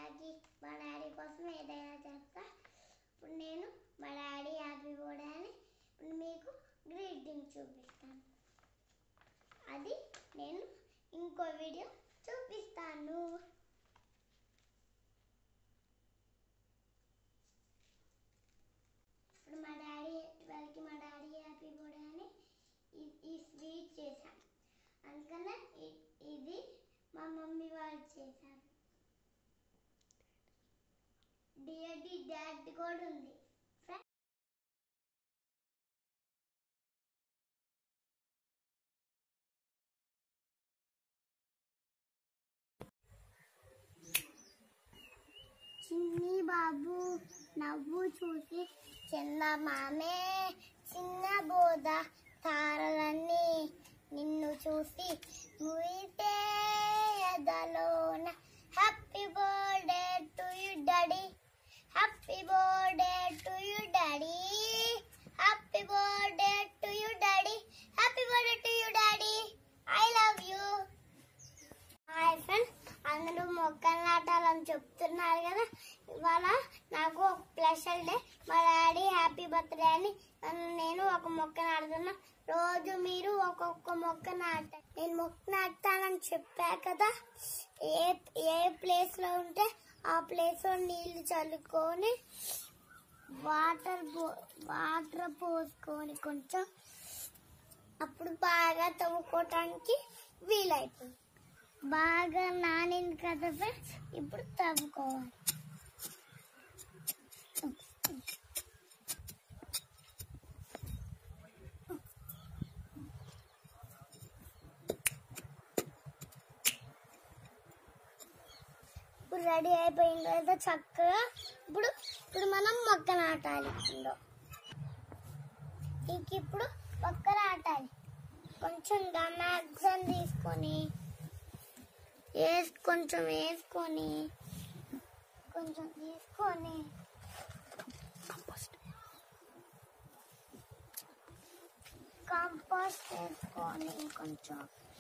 డాడీకి మా డాడీ కోసం ఏదైనా చేస్తా ఇప్పుడు నేను మా డాడీ హ్యాపీ బర్త్డే అని ఇప్పుడు మీకు గ్రీటింగ్ చూపిస్తాను అది నేను ఇంకో వీడియో చూపిస్తాను ఇప్పుడు మా డాడీ వాళ్ళకి మా డాడీ హ్యాపీ బర్త్డే అని ఈ- ఈ స్వీట్ చేశాను అందుకనే ఇ- ఇది మా మమ్మీ వాళ్ళు చేశారు డియర్డి డాడ్ కూడా ఉంది ఫ్రెండ్ చిన్ని బాబు నవ్వు చూసి చిన్న మామే చిన్న బోధ తారలన్నీ నిన్ను చూసి ముయితే ఎదలోన happy birthday to you daddy happy birthday to you daddy happy birthday to you daddy happy birthday to you daddy I love you hi friends అందరూ మొక్కలు నాటాలని చెప్తున్నారు కదా ఇవాళ నాకు ఒక స్పెషల్ డే మా డాడీ హ్యాపీ బర్త్డే అని నన్ను నేను ఒక మొక్క నాటుతున్నా రోజు మీరు ఒక్కొక్క మొక్క నాట నేను మొక్క నాటుతానని చెప్పా కదా ఏ ఏ ప్లేస్ లో ఉంటే ఆ ప్లేస్ లో నీళ్లు చల్లుకొని వాటర్ వాటర్ పోసుకొని కొంచెం అప్పుడు బాగా తవ్వుకోవటానికి వీలైపోయింది బాగా నానింది కదా ఫ్రెండ్స్ ఇప్పుడు తవ్వుకోవాలి ఇప్పుడు రెడీ అయిపోయింది కదా చక్కగా ఇప్పుడు ఇప్పుడు మనం మొక్క నాటాలి ఇందులో ఇంక ఇప్పుడు మొక్క నాటాలి కొంచెం గమాగ్జన్ తీసుకొని వేసి కొంచెం వేసుకొని కొంచెం తీసుకొని కంపోస్ట్ వేసుకొని కొంచెం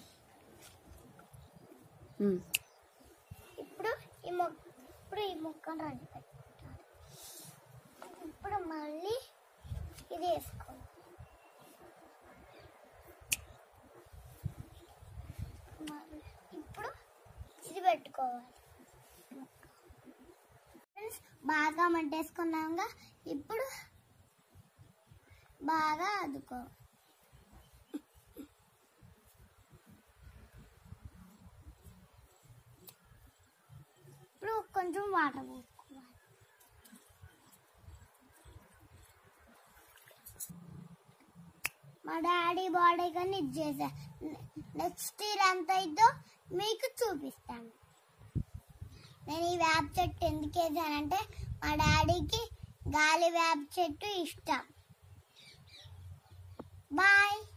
ఇప్పుడు ఈ మొక్క ఇప్పుడు ఈ మొక్కను రెడీ పెట్టుకుంటారు ఇప్పుడు మళ్ళీ ఇది వేసుకోవాలి మరి ఇప్పుడు ఇది పెట్టుకోవాలి ఫ్రెండ్స్ బాగా మట్టేసుకున్నాక ఇప్పుడు బాగా అదుకోవాలి ఇప్పుడు కొంచెం వాటర్ పోసుకోవాలి మా డాడీ బాడీ కానీ ఇది చేసా నెక్స్ట్ ఇయర్ ఎంత అయిద్దో మీకు చూపిస్తాను నేను ఈ వేప చెట్టు ఎందుకు వేసానంటే మా డాడీకి గాలి వేప చెట్టు ఇష్టం బాయ్